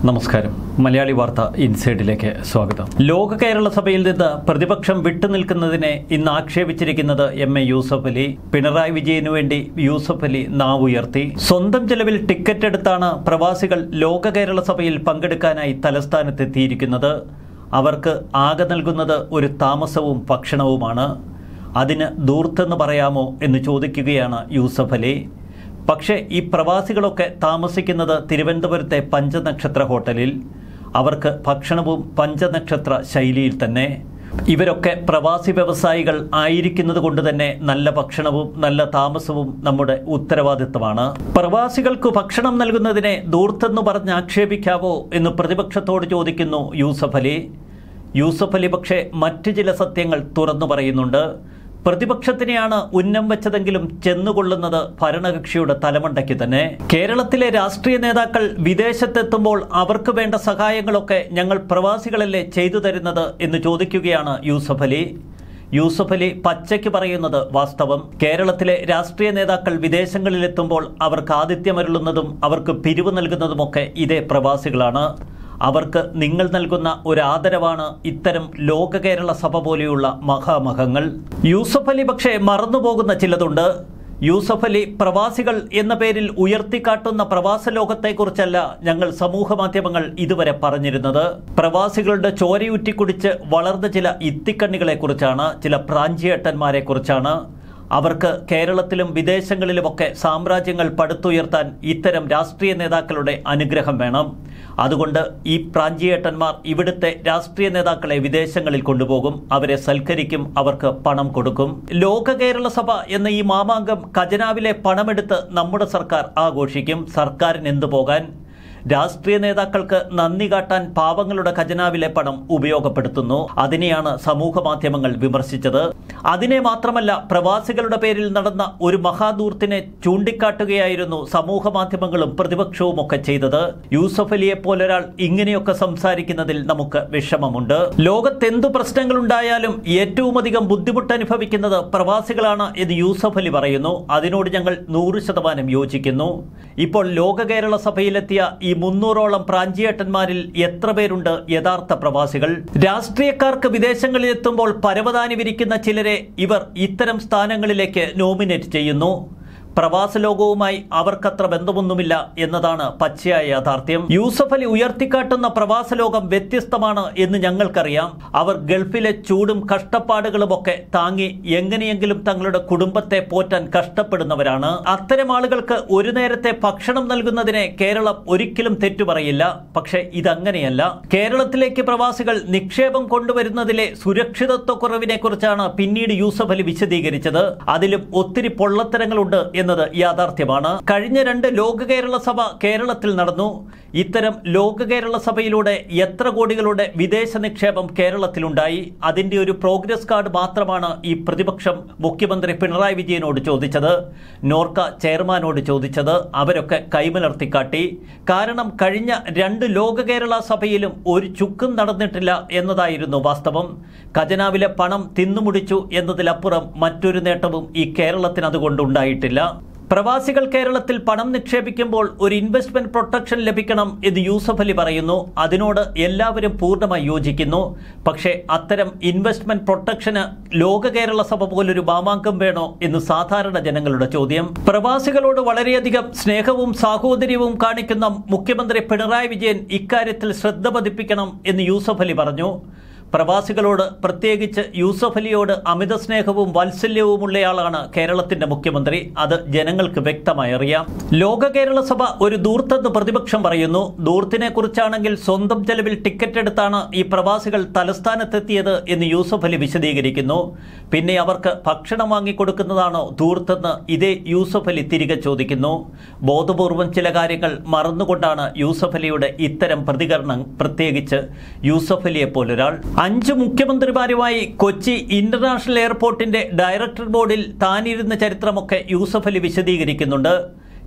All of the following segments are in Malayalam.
നമസ്കാരം മലയാളി വാർത്ത ഇൻസൈഡിലേക്ക് സ്വാഗതം ലോക കേരള സഭയിൽ നിന്ന് പ്രതിപക്ഷം വിട്ടുനിൽക്കുന്നതിനെ ഇന്ന് ആക്ഷേപിച്ചിരിക്കുന്നത് എം എ യൂസഫ് അലി പിണറായി വിജയനു വേണ്ടി യൂസഫ് അലി നാവുയർത്തി സ്വന്തം ചെലവിൽ ടിക്കറ്റ് എടുത്താണ് പ്രവാസികൾ ലോക കേരള സഭയിൽ പങ്കെടുക്കാനായി തലസ്ഥാനത്തെത്തിയിരിക്കുന്നത് അവർക്ക് ആകെ നൽകുന്നത് ഒരു താമസവും ഭക്ഷണവുമാണ് അതിന് ദൂർത്തെന്ന് പറയാമോ എന്ന് ചോദിക്കുകയാണ് യൂസഫ് അലി പക്ഷേ ഈ പ്രവാസികളൊക്കെ താമസിക്കുന്നത് തിരുവനന്തപുരത്തെ പഞ്ചനക്ഷത്ര ഹോട്ടലിൽ അവർക്ക് ഭക്ഷണവും പഞ്ചനക്ഷത്ര ശൈലിയിൽ തന്നെ ഇവരൊക്കെ പ്രവാസി വ്യവസായികൾ ആയിരിക്കുന്നത് കൊണ്ട് തന്നെ നല്ല ഭക്ഷണവും നല്ല താമസവും നമ്മുടെ ഉത്തരവാദിത്തമാണ് പ്രവാസികൾക്ക് ഭക്ഷണം നൽകുന്നതിനെ ദൂർത്തെന്ന് പറഞ്ഞ് ആക്ഷേപിക്കാവോ എന്ന് പ്രതിപക്ഷത്തോട് ചോദിക്കുന്നു യൂസഫ് അലി യൂസഫ് അലി പക്ഷേ മറ്റു ചില സത്യങ്ങൾ തുറന്നു പറയുന്നുണ്ട് പ്രതിപക്ഷത്തിനെയാണ് ഉന്നം വെച്ചതെങ്കിലും ചെന്നുകൊള്ളുന്നത് ഭരണകക്ഷിയുടെ തലമണ്ടയ്ക്ക് തന്നെ കേരളത്തിലെ രാഷ്ട്രീയ നേതാക്കൾ വിദേശത്തെത്തുമ്പോൾ അവർക്ക് വേണ്ട സഹായങ്ങളൊക്കെ ഞങ്ങൾ പ്രവാസികളല്ലേ ചെയ്തു തരുന്നത് എന്ന് ചോദിക്കുകയാണ് യൂസഫ് അലി യൂസഫ് അലി പച്ചയ്ക്ക് പറയുന്നത് വാസ്തവം കേരളത്തിലെ രാഷ്ട്രീയ നേതാക്കൾ വിദേശങ്ങളിലെത്തുമ്പോൾ അവർക്ക് ആതിഥ്യമരുളുന്നതും അവർക്ക് പിരിവ് നൽകുന്നതുമൊക്കെ ഇതേ പ്രവാസികളാണ് അവർക്ക് നിങ്ങൾ നൽകുന്ന ഒരു ആദരവാണ് ഇത്തരം ലോക കേരള സഭ പോലെയുള്ള മഹാമഹങ്ങൾ യൂസഫ് അലി പക്ഷേ മറന്നുപോകുന്ന ചിലതുണ്ട് യൂസഫ് അലി പ്രവാസികൾ എന്ന പേരിൽ ഉയർത്തിക്കാട്ടുന്ന പ്രവാസ ലോകത്തെക്കുറിച്ചല്ല ഞങ്ങൾ സമൂഹ മാധ്യമങ്ങൾ ഇതുവരെ പറഞ്ഞിരുന്നത് പ്രവാസികളുടെ ചോരയൂറ്റി കുടിച്ച് വളർന്ന ചില ഇത്തിക്കണ്ണികളെക്കുറിച്ചാണ് ചില പ്രാഞ്ചിയേട്ടന്മാരെ കുറിച്ചാണ് അവർക്ക് കേരളത്തിലും വിദേശങ്ങളിലുമൊക്കെ സാമ്രാജ്യങ്ങൾ പടുത്തുയർത്താൻ ഇത്തരം രാഷ്ട്രീയ നേതാക്കളുടെ അനുഗ്രഹം വേണം അതുകൊണ്ട് ഈ പ്രാഞ്ചിയേട്ടന്മാർ ഇവിടുത്തെ രാഷ്ട്രീയ നേതാക്കളെ വിദേശങ്ങളിൽ കൊണ്ടുപോകും അവരെ സൽക്കരിക്കും അവർക്ക് പണം കൊടുക്കും ലോക കേരള സഭ എന്ന ഈ മാമാങ്കം ഖജനാവിലെ പണമെടുത്ത് നമ്മുടെ സർക്കാർ ആഘോഷിക്കും സർക്കാരിന് എന്തു പോകാൻ രാഷ്ട്രീയ നേതാക്കൾക്ക് നന്ദി കാട്ടാൻ പാവങ്ങളുടെ ഖജനാവിലെ പണം ഉപയോഗപ്പെടുത്തുന്നു അതിനെയാണ് സമൂഹ മാധ്യമങ്ങൾ വിമർശിച്ചത് അതിനെ മാത്രമല്ല പ്രവാസികളുടെ പേരിൽ നടന്ന ഒരു മഹാദൂർത്തിനെ ചൂണ്ടിക്കാട്ടുകയായിരുന്നു സമൂഹ മാധ്യമങ്ങളും പ്രതിപക്ഷവും ഒക്കെ ചെയ്തത് യൂസഫ് അലിയെ പോലൊരാൾ ഇങ്ങനെയൊക്കെ സംസാരിക്കുന്നതിൽ നമുക്ക് വിഷമമുണ്ട് ലോകത്തെന്തു പ്രശ്നങ്ങളുണ്ടായാലും ഏറ്റവും അധികം ബുദ്ധിമുട്ട് അനുഭവിക്കുന്നത് പ്രവാസികളാണ് എന്ന് യൂസഫ് അലി പറയുന്നു അതിനോട് ഞങ്ങൾ നൂറ് ശതമാനം യോജിക്കുന്നു ഇപ്പോൾ ലോക കേരള സഭയിലെത്തിയ ഈ മുന്നൂറോളം പ്രാഞ്ചിയേട്ടന്മാരിൽ എത്ര പേരുണ്ട് യഥാർത്ഥ പ്രവാസികൾ രാഷ്ട്രീയക്കാർക്ക് വിദേശങ്ങളിലെത്തുമ്പോൾ പരവതാനി വിരിക്കുന്ന ചിലരെ ഇവർ ഇത്തരം സ്ഥാനങ്ങളിലേക്ക് നോമിനേറ്റ് ചെയ്യുന്നു പ്രവാസ ലോകവുമായി അവർക്കത്ര ബന്ധമൊന്നുമില്ല എന്നതാണ് പച്ചയായ യാഥാർത്ഥ്യം യൂസഫ് അലി ഉയർത്തിക്കാട്ടുന്ന പ്രവാസ ലോകം വ്യത്യസ്തമാണ് എന്ന് ഞങ്ങൾക്കറിയാം അവർ ഗൾഫിലെ ചൂടും കഷ്ടപ്പാടുകളുമൊക്കെ താങ്ങി എങ്ങനെയെങ്കിലും തങ്ങളുടെ കുടുംബത്തെ പോറ്റാൻ കഷ്ടപ്പെടുന്നവരാണ് അത്തരം ആളുകൾക്ക് ഒരു നേരത്തെ ഭക്ഷണം നൽകുന്നതിനെ കേരളം ഒരിക്കലും തെറ്റുപറയില്ല പക്ഷേ ഇതങ്ങനെയല്ല കേരളത്തിലേക്ക് പ്രവാസികൾ നിക്ഷേപം കൊണ്ടുവരുന്നതിലെ സുരക്ഷിതത്വക്കുറവിനെ കുറിച്ചാണ് പിന്നീട് യൂസഫ് അലി വിശദീകരിച്ചത് അതിലും ഒത്തിരി പൊള്ളത്തരങ്ങളുണ്ട് എന്നത് യാഥാർത്ഥ്യമാണ് കഴിഞ്ഞ രണ്ട് ലോക കേരള സഭ കേരളത്തിൽ നടന്നു ഇത്തരം ലോക കേരള സഭയിലൂടെ എത്ര കോടികളുടെ വിദേശ നിക്ഷേപം കേരളത്തിലുണ്ടായി അതിന്റെ ഒരു പ്രോഗ്രസ് കാർഡ് മാത്രമാണ് ഈ പ്രതിപക്ഷം മുഖ്യമന്ത്രി പിണറായി വിജയനോട് ചോദിച്ചത് നോർക്ക ചെയർമാനോട് ചോദിച്ചത് അവരൊക്കെ കൈമലർത്തിക്കാട്ടി കാരണം കഴിഞ്ഞ രണ്ട് ലോക കേരള സഭയിലും ഒരു ചുക്കും നടന്നിട്ടില്ല എന്നതായിരുന്നു വാസ്തവം ഖജനാവിലെ പണം തിന്നുമുടിച്ചു എന്നതിലപ്പുറം മറ്റൊരു നേട്ടവും ഈ കേരളത്തിന് അതുകൊണ്ടുണ്ടായിട്ടില്ല പ്രവാസികൾ കേരളത്തിൽ പണം നിക്ഷേപിക്കുമ്പോൾ ഒരു ഇൻവെസ്റ്റ്മെന്റ് പ്രൊട്ടക്ഷൻ ലഭിക്കണം എന്ന് യൂസഫ് അലി പറയുന്നു അതിനോട് എല്ലാവരും പൂർണ്ണമായി യോജിക്കുന്നു പക്ഷേ അത്തരം ഇൻവെസ്റ്റ്മെന്റ് പ്രൊട്ടക്ഷന് ലോക കേരള സഭ പോലൊരു മാമാങ്കം വേണോ എന്ന് സാധാരണ ജനങ്ങളുടെ ചോദ്യം പ്രവാസികളോട് വളരെയധികം സ്നേഹവും സാഹോദര്യവും കാണിക്കുന്ന മുഖ്യമന്ത്രി പിണറായി വിജയൻ ഇക്കാര്യത്തിൽ ശ്രദ്ധ പതിപ്പിക്കണം എന്ന് യൂസഫ് അലി പറഞ്ഞു പ്രവാസികളോട് പ്രത്യേകിച്ച് യൂസഫ് അലിയോട് അമിത സ്നേഹവും വാത്സല്യവുമുള്ളയാളാണ് കേരളത്തിന്റെ മുഖ്യമന്ത്രി അത് ജനങ്ങൾക്ക് വ്യക്തമായി അറിയാം ലോക കേരള സഭ ഒരു ദൂർത്തെന്ന് പ്രതിപക്ഷം പറയുന്നു ദൂർത്തിനെ കുറിച്ചാണെങ്കിൽ സ്വന്തം ചെലവിൽ ടിക്കറ്റ് എടുത്താണ് ഈ പ്രവാസികൾ തലസ്ഥാനത്തെത്തിയത് എന്ന് യൂസഫ് അലി വിശദീകരിക്കുന്നു പിന്നെ അവർക്ക് ഭക്ഷണം വാങ്ങിക്കൊടുക്കുന്നതാണോ ദൂർത്തെന്ന് ഇതേ യൂസഫ് അലി തിരികെ ചോദിക്കുന്നു ബോധപൂർവം ചില കാര്യങ്ങൾ മറന്നുകൊണ്ടാണ് യൂസഫ് അലിയുടെ ഇത്തരം പ്രതികരണം പ്രത്യേകിച്ച് യൂസഫ് അലിയെ പോലൊരാൾ അഞ്ച് മുഖ്യമന്ത്രിമാരുമായി കൊച്ചി ഇന്റർനാഷണൽ എയർപോർട്ടിന്റെ ഡയറക്ടർ ബോർഡിൽ താനിരുന്ന ചരിത്രമൊക്കെ യൂസഫ് അലി വിശദീകരിക്കുന്നുണ്ട്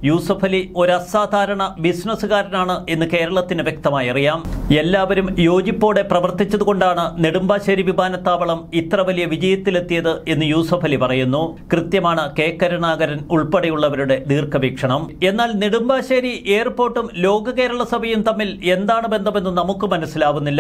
യൂസഫ് അലി ഒരു അസാധാരണ ബിസിനസ്സുകാരനാണ് എന്ന് കേരളത്തിന് വ്യക്തമായി അറിയാം എല്ലാവരും യോജിപ്പോടെ പ്രവർത്തിച്ചതുകൊണ്ടാണ് നെടുമ്പാശ്ശേരി വിമാനത്താവളം ഇത്ര വലിയ വിജയത്തിലെത്തിയത് എന്ന് യൂസഫ് അലി പറയുന്നു കൃത്യമാണ് കെ കരുണാകരൻ ഉൾപ്പെടെയുള്ളവരുടെ ദീർഘവീക്ഷണം എന്നാൽ നെടുമ്പാശ്ശേരി എയർപോർട്ടും ലോക കേരള സഭയും തമ്മിൽ എന്താണ് ബന്ധമെന്ന് നമുക്ക് മനസ്സിലാവുന്നില്ല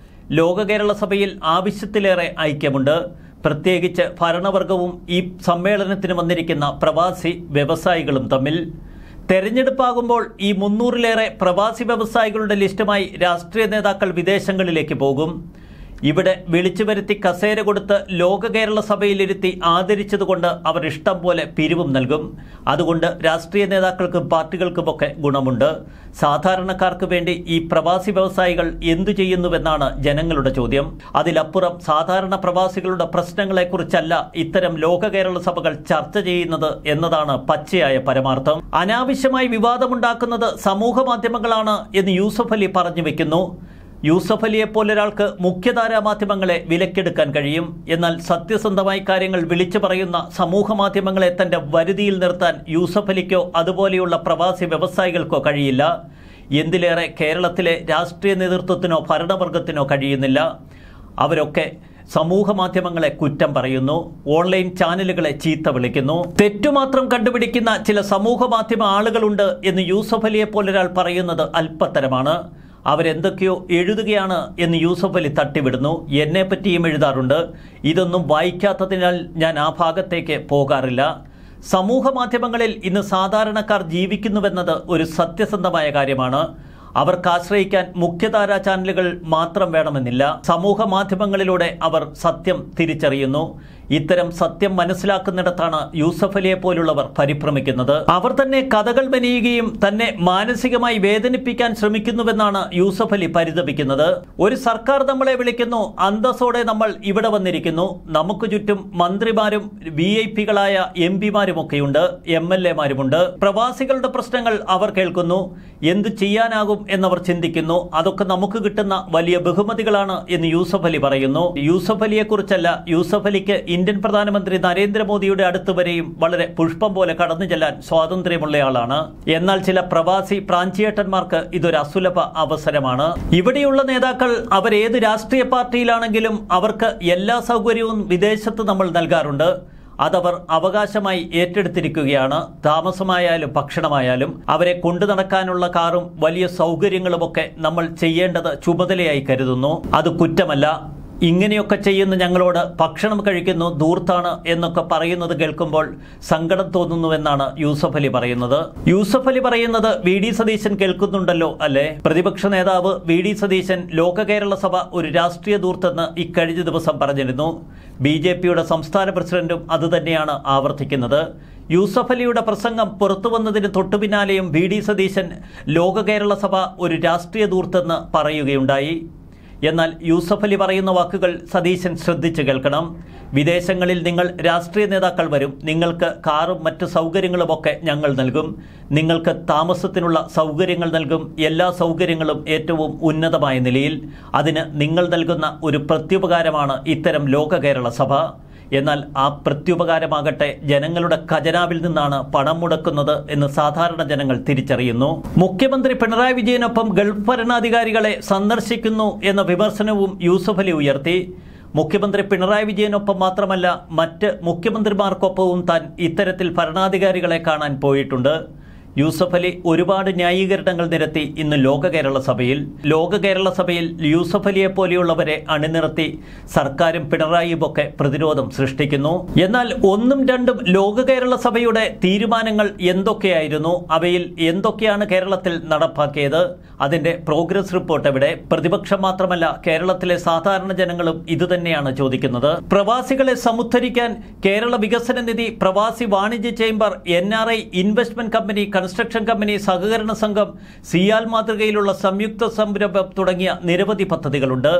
ലോക കേരള സഭയിൽ ആവശ്യത്തിലേറെ ഐക്യമുണ്ട് പ്രത്യേകിച്ച് ഭരണവർഗവും ഈ സമ്മേളനത്തിന് വന്നിരിക്കുന്ന പ്രവാസി വ്യവസായികളും തമ്മിൽ തെരഞ്ഞെടുപ്പാകുമ്പോൾ ഈ മുന്നൂറിലേറെ പ്രവാസി വ്യവസായികളുടെ ലിസ്റ്റുമായി രാഷ്ട്രീയ നേതാക്കൾ വിദേശങ്ങളിലേക്ക് പോകും ഇവിടെ വിളിച്ചു വരുത്തി കസേര കൊടുത്ത് ലോക കേരള സഭയിലിരുത്തി ആദരിച്ചതുകൊണ്ട് അവർ ഇഷ്ടം പോലെ പിരിവും നൽകും അതുകൊണ്ട് രാഷ്ട്രീയ നേതാക്കൾക്കും പാർട്ടികൾക്കുമൊക്കെ ഗുണമുണ്ട് സാധാരണക്കാർക്ക് വേണ്ടി ഈ പ്രവാസി വ്യവസായികൾ എന്തു ചെയ്യുന്നുവെന്നാണ് ജനങ്ങളുടെ ചോദ്യം അതിലപ്പുറം സാധാരണ പ്രവാസികളുടെ പ്രശ്നങ്ങളെക്കുറിച്ചല്ല ഇത്തരം ലോക കേരള സഭകൾ ചർച്ച ചെയ്യുന്നത് എന്നതാണ് പച്ചയായ പരമാർത്ഥം അനാവശ്യമായി വിവാദമുണ്ടാക്കുന്നത് സമൂഹ മാധ്യമങ്ങളാണ് എന്ന് യൂസഫ് അലി പറഞ്ഞു വെക്കുന്നു യൂസഫ് അലിയെ പോലൊരാൾക്ക് മുഖ്യധാരാ മാധ്യമങ്ങളെ വിലക്കെടുക്കാൻ കഴിയും എന്നാൽ സത്യസന്ധമായി കാര്യങ്ങൾ വിളിച്ചു പറയുന്ന സമൂഹ മാധ്യമങ്ങളെ തന്റെ വരുതിയിൽ നിർത്താൻ യൂസഫ് അലിക്കോ അതുപോലെയുള്ള പ്രവാസി വ്യവസായികൾക്കോ കഴിയില്ല എന്തിലേറെ കേരളത്തിലെ രാഷ്ട്രീയ നേതൃത്വത്തിനോ ഭരണവർഗത്തിനോ കഴിയുന്നില്ല അവരൊക്കെ സമൂഹ മാധ്യമങ്ങളെ കുറ്റം പറയുന്നു ഓൺലൈൻ ചാനലുകളെ ചീത്ത വിളിക്കുന്നു തെറ്റുമാത്രം കണ്ടുപിടിക്കുന്ന ചില സമൂഹ മാധ്യമ ആളുകളുണ്ട് എന്ന് യൂസഫ് അലിയെ പോലൊരാൾ പറയുന്നത് അല്പത്തരമാണ് അവരെന്തൊക്കെയോ എഴുതുകയാണ് എന്ന് യൂസഫ് അലി തട്ടിവിടുന്നു എന്നെ പറ്റിയും എഴുതാറുണ്ട് ഇതൊന്നും വായിക്കാത്തതിനാൽ ഞാൻ ആ ഭാഗത്തേക്ക് പോകാറില്ല സമൂഹ മാധ്യമങ്ങളിൽ ഇന്ന് സാധാരണക്കാർ ജീവിക്കുന്നുവെന്നത് ഒരു സത്യസന്ധമായ കാര്യമാണ് അവർക്ക് ആശ്രയിക്കാൻ മുഖ്യധാരാ ചാനലുകൾ മാത്രം വേണമെന്നില്ല സമൂഹ മാധ്യമങ്ങളിലൂടെ അവർ സത്യം തിരിച്ചറിയുന്നു ഇത്തരം സത്യം മനസ്സിലാക്കുന്നിടത്താണ് യൂസഫ് അലിയെ പോലുള്ളവർ പരിഭ്രമിക്കുന്നത് അവർ തന്നെ കഥകൾ മെനയുകയും തന്നെ മാനസികമായി വേദനിപ്പിക്കാൻ ശ്രമിക്കുന്നുവെന്നാണ് യൂസഫ് അലി പരിതപിക്കുന്നത് ഒരു സർക്കാർ നമ്മളെ വിളിക്കുന്നു അന്തസ്സോടെ നമ്മൾ ഇവിടെ വന്നിരിക്കുന്നു നമുക്ക് ചുറ്റും മന്ത്രിമാരും വി ഐ പികളായ എം പിമാരുമൊക്കെയുണ്ട് എം എൽ എമാരുമുണ്ട് പ്രവാസികളുടെ പ്രശ്നങ്ങൾ അവർ കേൾക്കുന്നു എന്ത് ചെയ്യാനാകും എന്നവർ ചിന്തിക്കുന്നു അതൊക്കെ നമുക്ക് കിട്ടുന്ന വലിയ ബഹുമതികളാണ് എന്ന് യൂസഫ് അലി പറയുന്നു യൂസഫ് അലിയെ കുറിച്ചല്ല യൂസഫ് അലിക്ക് ഇന്ത്യൻ പ്രധാനമന്ത്രി നരേന്ദ്രമോദിയുടെ അടുത്ത് വരെയും വളരെ പുഷ്പം പോലെ കടന്നു ചെല്ലാൻ സ്വാതന്ത്ര്യമുള്ളയാളാണ് എന്നാൽ ചില പ്രവാസി പ്രാഞ്ചിയേട്ടന്മാർക്ക് ഇതൊരു അസുലഭ അവസരമാണ് ഇവിടെയുള്ള നേതാക്കൾ അവരേത് രാഷ്ട്രീയ പാർട്ടിയിലാണെങ്കിലും അവർക്ക് എല്ലാ സൗകര്യവും വിദേശത്ത് നമ്മൾ നൽകാറുണ്ട് അതവർ അവകാശമായി ഏറ്റെടുത്തിരിക്കുകയാണ് താമസമായാലും ഭക്ഷണമായാലും അവരെ കൊണ്ടു നടക്കാനുള്ള കാറും വലിയ സൗകര്യങ്ങളുമൊക്കെ നമ്മൾ ചെയ്യേണ്ടത് ചുമതലയായി കരുതുന്നു അത് കുറ്റമല്ല ഇങ്ങനെയൊക്കെ ചെയ്യുന്ന ഞങ്ങളോട് ഭക്ഷണം കഴിക്കുന്നു ദൂർത്താണ് എന്നൊക്കെ പറയുന്നത് കേൾക്കുമ്പോൾ സങ്കടം തോന്നുന്നുവെന്നാണ് യൂസഫ് അലി പറയുന്നത് യൂസഫ് അലി പറയുന്നത് വി ഡി സതീശൻ കേൾക്കുന്നുണ്ടല്ലോ അല്ലേ പ്രതിപക്ഷ നേതാവ് വി ഡി സതീശൻ ലോക കേരള സഭ ഒരു രാഷ്ട്രീയ ദൂർത്തെന്ന് ഇക്കഴിഞ്ഞ ദിവസം പറഞ്ഞിരുന്നു ബി ജെ പിയുടെ സംസ്ഥാന പ്രസിഡന്റും അതുതന്നെയാണ് ആവർത്തിക്കുന്നത് യൂസഫ് അലിയുടെ പ്രസംഗം പുറത്തു വന്നതിന് തൊട്ടുപിന്നാലെയും വി ഡി സതീശൻ ലോക കേരള സഭ ഒരു രാഷ്ട്രീയ ദൂർത്തെന്ന് പറയുകയുണ്ടായി എന്നാൽ യൂസഫ് അലി പറയുന്ന വാക്കുകൾ സതീശൻ ശ്രദ്ധിച്ചു കേൾക്കണം വിദേശങ്ങളിൽ നിങ്ങൾ രാഷ്ട്രീയ നേതാക്കൾ വരും നിങ്ങൾക്ക് കാറും മറ്റ് സൗകര്യങ്ങളുമൊക്കെ ഞങ്ങൾ നൽകും നിങ്ങൾക്ക് താമസത്തിനുള്ള സൗകര്യങ്ങൾ നൽകും എല്ലാ സൗകര്യങ്ങളും ഏറ്റവും ഉന്നതമായ നിലയിൽ അതിന് നിങ്ങൾ നൽകുന്ന ഒരു പ്രത്യുപകാരമാണ് ഇത്തരം ലോക കേരള സഭ എന്നാൽ ആ പ്രത്യുപകാരമാകട്ടെ ജനങ്ങളുടെ ഖജനാവിൽ നിന്നാണ് പണം മുടക്കുന്നത് എന്ന് സാധാരണ ജനങ്ങൾ തിരിച്ചറിയുന്നു മുഖ്യമന്ത്രി പിണറായി വിജയനൊപ്പം ഗൾഫ് ഭരണാധികാരികളെ സന്ദർശിക്കുന്നു എന്ന വിമർശനവും യൂസഫ് അലി ഉയർത്തി മുഖ്യമന്ത്രി പിണറായി വിജയനൊപ്പം മാത്രമല്ല മറ്റ് മുഖ്യമന്ത്രിമാർക്കൊപ്പവും താൻ ഇത്തരത്തിൽ ഭരണാധികാരികളെ കാണാൻ പോയിട്ടുണ്ട് യൂസഫ് അലി ഒരുപാട് ന്യായീകരണങ്ങൾ നിരത്തി ഇന്ന് ലോക കേരള സഭയിൽ ലോക കേരള സഭയിൽ യൂസഫ് അലിയെ പോലെയുള്ളവരെ അണിനിരത്തി സർക്കാരും പിണറായിയും ഒക്കെ പ്രതിരോധം സൃഷ്ടിക്കുന്നു എന്നാൽ ഒന്നും രണ്ടും ലോക കേരള സഭയുടെ തീരുമാനങ്ങൾ എന്തൊക്കെയായിരുന്നു അവയിൽ എന്തൊക്കെയാണ് കേരളത്തിൽ നടപ്പാക്കിയത് അതിന്റെ പ്രോഗ്രസ് റിപ്പോർട്ട് എവിടെ പ്രതിപക്ഷം മാത്രമല്ല കേരളത്തിലെ സാധാരണ ജനങ്ങളും ഇതുതന്നെയാണ് ചോദിക്കുന്നത് പ്രവാസികളെ സമുദ്ധരിക്കാൻ കേരള വികസന നിധി പ്രവാസി വാണിജ്യ chamber N R I investment company construction company സഹകരണ സംഘം സിയാൽ മാതൃകയിലുള്ള സംയുക്ത സംരംഭം തുടങ്ങിയ നിരവധി പദ്ധതികളുണ്ട്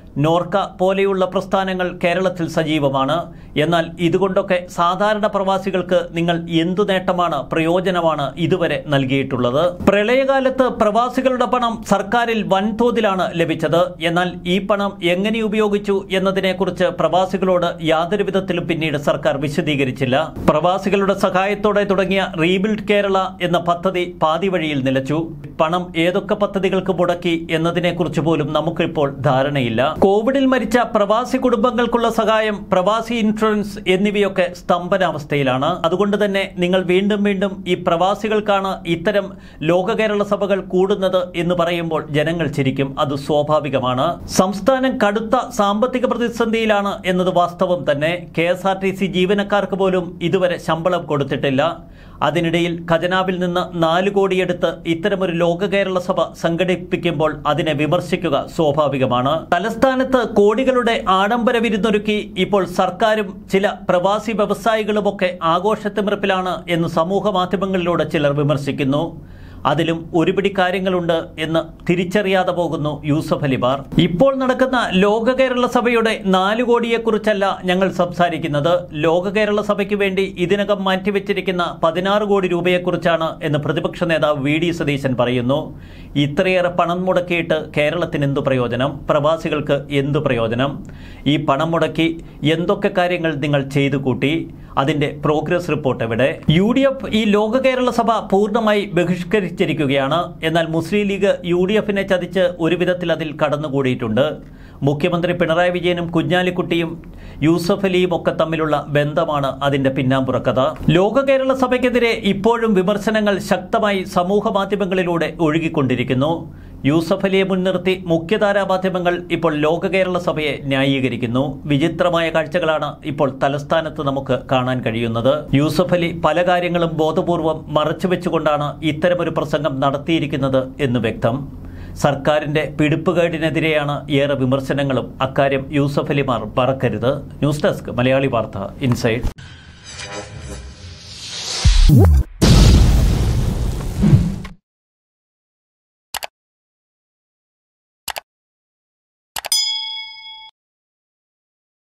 നോർക്ക പോലെയുള്ള പ്രസ്ഥാനങ്ങൾ കേരളത്തിൽ സജീവമാണ് എന്നാൽ ഇതുകൊണ്ടൊക്കെ സാധാരണ പ്രവാസികൾക്ക് നിങ്ങൾ എന്തു നേട്ടമാണ് പ്രയോജനമാണ് ഇതുവരെ നൽകിയിട്ടുള്ളത് പ്രളയകാലത്ത് പ്രവാസികളുടെ പണം സർക്കാരിൽ വൻതോതിലാണ് ലഭിച്ചത് എന്നാൽ ഈ പണം എങ്ങനെ ഉപയോഗിച്ചു എന്നതിനെക്കുറിച്ച് പ്രവാസികളോട് യാതൊരു വിധത്തിലും പിന്നീട് സർക്കാർ വിശദീകരിച്ചില്ല പ്രവാസികളുടെ സഹായത്തോടെ തുടങ്ങിയ റീബിൽഡ് കേരള എന്ന പദ്ധതി പാതി വഴിയിൽ നിലച്ചു പണം ഏതൊക്കെ പദ്ധതികൾക്ക് മുടക്കി എന്നതിനെക്കുറിച്ച് പോലും നമുക്കിപ്പോൾ ധാരണയില്ല കോവിഡിൽ മരിച്ച പ്രവാസി കുടുംബങ്ങൾക്കുള്ള സഹായം പ്രവാസി ഇൻഷുറൻസ് എന്നിവയൊക്കെ സ്തംഭനാവസ്ഥയിലാണ് അതുകൊണ്ട് തന്നെ നിങ്ങൾ വീണ്ടും വീണ്ടും ഈ പ്രവാസികൾക്കാണ് ഇത്തരം ലോക കേരള സഭകൾ കൂടുന്നത് എന്ന് പറയുമ്പോൾ ജനങ്ങൾ ചിരിക്കും അത് സ്വാഭാവികമാണ് സംസ്ഥാനം കടുത്ത സാമ്പത്തിക പ്രതിസന്ധിയിലാണ് എന്നത് വാസ്തവം തന്നെ K S R T C ജീവനക്കാർക്ക് പോലും ഇതുവരെ ശമ്പളം കൊടുത്തിട്ടില്ല അതിനിടയിൽ ഖജനാവിൽ നിന്ന് നാല് കോടിയെടുത്ത് ഇത്തരമൊരു ലോക കേരള സഭ സംഘടിപ്പിക്കുമ്പോൾ അതിനെ വിമർശിക്കുക സ്വാഭാവികമാണ് തലസ്ഥാനത്ത് കോടികളുടെ ആഡംബര വിരുന്നൊരുക്കി ഇപ്പോൾ സർക്കാരും ചില പ്രവാസി വ്യവസായികളുമൊക്കെ ആഘോഷത്തിമിറപ്പിലാണ് എന്ന് സമൂഹ മാധ്യമങ്ങളിലൂടെ ചിലർ വിമർശിക്കുന്നു അതിലും ഒരുപിടി കാര്യങ്ങളുണ്ട് എന്ന് തിരിച്ചറിയാതെ പോകുന്നു യൂസഫ് അലിബാർ ഇപ്പോൾ നടക്കുന്ന ലോക കേരള സഭയുടെ നാല് കോടിയെക്കുറിച്ചല്ല ഞങ്ങൾ സംസാരിക്കുന്നത് ലോക കേരള സഭയ്ക്ക് വേണ്ടി ഇതിനകം മാറ്റിവെച്ചിരിക്കുന്ന പതിനാറ് കോടി രൂപയെക്കുറിച്ചാണ് എന്ന് പ്രതിപക്ഷ നേതാവ് വി ഡി സതീശൻ പറയുന്നു ഇത്രയേറെ പണം മുടക്കിയിട്ട് കേരളത്തിന് എന്തു പ്രയോജനം പ്രവാസികൾക്ക് എന്തു പ്രയോജനം ഈ പണം മുടക്കി എന്തൊക്കെ കാര്യങ്ങൾ നിങ്ങൾ ചെയ്തു കൂട്ടി അതിന്റെ പ്രോഗ്രസ് റിപ്പോർട്ട് എവിടെ യു ഡി എഫ് ഈ ലോക കേരള സഭ പൂർണ്ണമായി ബഹിഷ്കരിച്ചിരിക്കുകയാണ് എന്നാൽ മുസ്ലിം ലീഗ് യു ഡി എഫിനെ ചതിച്ച് ഒരു വിധത്തിൽ അതിൽ കടന്നുകൂടിയിട്ടുണ്ട് മുഖ്യമന്ത്രി പിണറായി വിജയനും കുഞ്ഞാലിക്കുട്ടിയും യൂസഫ് അലിയും ഒക്കെ തമ്മിലുള്ള ബന്ധമാണ് അതിന്റെ പിന്നാമ്പുറക്കഥ ലോക കേരള സഭയ്ക്കെതിരെ ഇപ്പോഴും വിമർശനങ്ങൾ ശക്തമായി സമൂഹ മാധ്യമങ്ങളിലൂടെ ഒഴുകിക്കൊണ്ടിരിക്കുന്നു യൂസഫ് അലിയെ മുൻനിർത്തി മുഖ്യധാരാ മാധ്യമങ്ങൾ ഇപ്പോൾ ലോക കേരള സഭയെ ന്യായീകരിക്കുന്നു വിചിത്രമായ കാഴ്ചകളാണ് ഇപ്പോൾ തലസ്ഥാനത്ത് നമുക്ക് കാണാൻ കഴിയുന്നത് യൂസഫ് അലി പല കാര്യങ്ങളും ബോധപൂർവം മറച്ചുവെച്ചുകൊണ്ടാണ് ഇത്തരമൊരു പ്രസംഗം നടത്തിയിരിക്കുന്നത് എന്ന് വ്യക്തം സർക്കാരിന്റെ പിടിപ്പുകേടിനെതിരെയാണ് ഏറെ വിമർശനങ്ങളും അക്കാര്യം യൂസഫ് അലിമാർ പറക്കരുത് ന്യൂസ് ഡെസ്ക് മലയാളി വാർത്ത ഇൻസൈഡ്